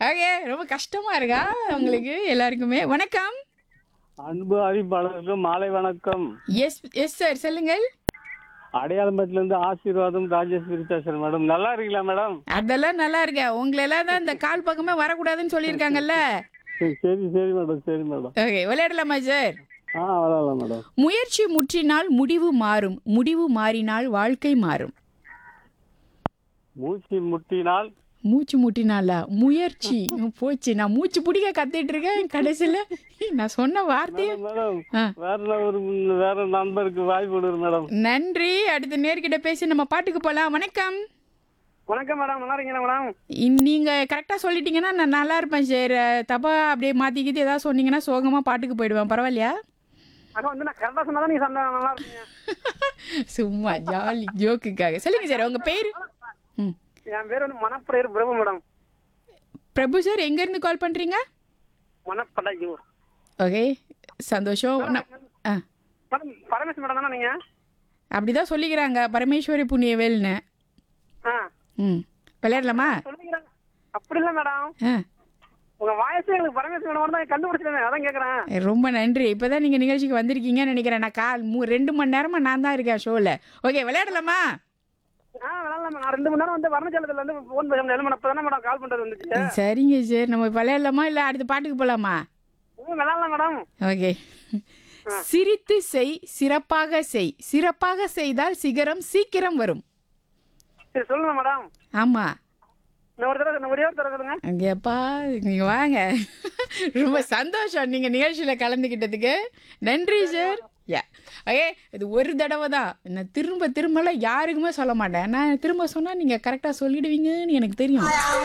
Okay ரொம்ப கஷ்டமா இருக்கா உங்களுக்கு எல்லாருக்குமே வணக்கம் அன்பு அறிவிப்பாளருக்கு மாலை வணக்கம் எஸ் எஸ் சார் சொல்லுங்கள் அடையாளம்பட்டில இருந்து ஆசீர்வாதம் ராஜேஸ்வரி பேசுறேன் மேடம் நல்லா இருக்கீங்களா மேடம் அதெல்லாம் நல்லா இருக்கேன் உங்களெல்லாம் தான் இந்த கால் பக்கமே வரக்கூடாதுன்னு சொல்லியிருக்காங்கல்ல சரி சரி சரி மேடம் சரி மேடம் ஓகே விளையாடலாமா சார் ஆ வரலாம் மேடம் முயற்சி முற்றினால் முடிவு மாறும் முடிவு மாறினால் வாழ்க்கை மாறும் மூச்சு முட்டினால் மூச்சு முட்டினாலா முயற்சி போச்சு நான் மூச்சு பிடிக்க கத்திட்டு இருக்கேன் கடைசியில் நான் சொன்ன வார்த்தையை மேடம் ஆ. வேற ஒரு வேற நண்பருக்கு வாய்ப்பு கொடுரு மேடம் நன்றி அடுத்த நேர்கிட்ட பேசி நம்ம பாட்டுக்கு போகலாம் வணக்கம் வணக்கம் மேடம் நல்லா இருக்கீங்களா மேடம் இன்- நீங்க கரெக்டா சொல்லிட்டீங்கன்னா நான் நல்லா இருப்பேன் சார் தப்பா அப்படியே மாத்திக்கிட்டு ஏதாவது சொன்னீங்கன்னா சோகமா பாட்டுக்கு போயிடுவேன் பரவாயில்லையா அக்கா வந்து நான் கரெக்டா சொன்னா நீங்க சண்டை நல்லா இருக்கீங்க சும்மா ஜாலி ஜோக்குக்காக சொல்லுங்க சார் உங்க பேர் ம் என் பேர் வந்து மணப்படையர் பிரபு மேடம் பிரபு சார் எங்க இருந்து கால் பண்றீங்க மணப்படையூர் ஓகே சந்தோஷம் நான்- ஆ மேடம் பரமேஸ்வரன் மேடம் தானே நீங்க அப்படிதான் சொல்லிக்கிறாங்க பரமேஸ்வரி புண்ணியவேல்னு ஆ ம் விளையாடலாமா சொல்லிக்கிறாங்க அப்படி இல்ல மேடம் ஆ உங்க வாய்ஸ் எனக்கு பரமேஸ்வரன் மேடம் தான் கண்டுபிடிச்சிட்டேன் அதான் கேக்குறேன் ரொம்ப நன்றி இப்போதான் நீங்கள் நிகழ்ச்சிக்கு வந்திருக்கீங்கன்னு நினைக்கிறேன் நான் கால் மூ ரெண்டு மணி நேரமாக நான் தான் இருக்கேன் ஷோவில் ஓகே விளையாடலாமா ஆ விளாட்லாம் நான் ரெண்டு மணி நேரம் வந்து வர்ணஜாலத்துல இருந்து ஃபோன் பேச முடியல மேடம் அப்பதானே மேடம் கால் பண்றது வந்துச்சு சரிங்க சார் நம்ம விளையாடலாமா இல்லை அடுத்த பாட்டுக்கு போகலாமா ம், விளாட்லாம் மேடம் ஓகே சிரித்து செய் சிறப்பாக செய் சிறப்பாக செய்தால் சிகரம் சீக்கிரம் வரும் சரி சொல்லுங்க மேடம் ஆமாம் நான் ஒரு தடவை நான் ஒரே ஒரு தடவை சொல்லுங்க அங்கேப்பா நீங்கள் வாங்க ரொம்ப சந்தோஷம் நீங்கள் நிகழ்ச்சியில் கலந்துக்கிட்டதுக்கு நன்றி சார் யா ஓகே இது ஒரு தடவை தான் நான் திரும்ப திரும்பலாம் யாருக்குமே சொல்ல மாட்டேன் நான் திரும்ப சொன்னால் நீங்கள் கரெக்டாக சொல்லிடுவீங்கன்னு எனக்கு தெரியும்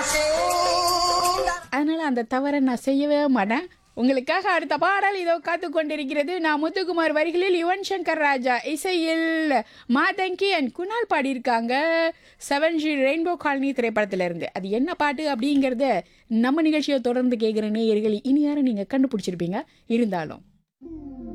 அதனால் அந்த தவறை நான் செய்யவே மாட்டேன் உங்களுக்காக அடுத்த பாடல் இதோ காத்து கொண்டிருக்கிறது நான் முத்துக்குமார் வரிகளில் யுவன் சங்கர் ராஜா இசையில் மாதங்கி அண்ட் குணால் பாடியிருக்காங்க செவன் ஜி ரெயின்போ காலனி திரைப்படத்துல இருந்து அது என்ன பாட்டு அப்படிங்கிறத நம்ம நிகழ்ச்சியை தொடர்ந்து கேட்குற நேயர்கள் இனி யாரும் நீங்கள் கண்டுபிடிச்சிருப்பீங்க இருந்தாலும்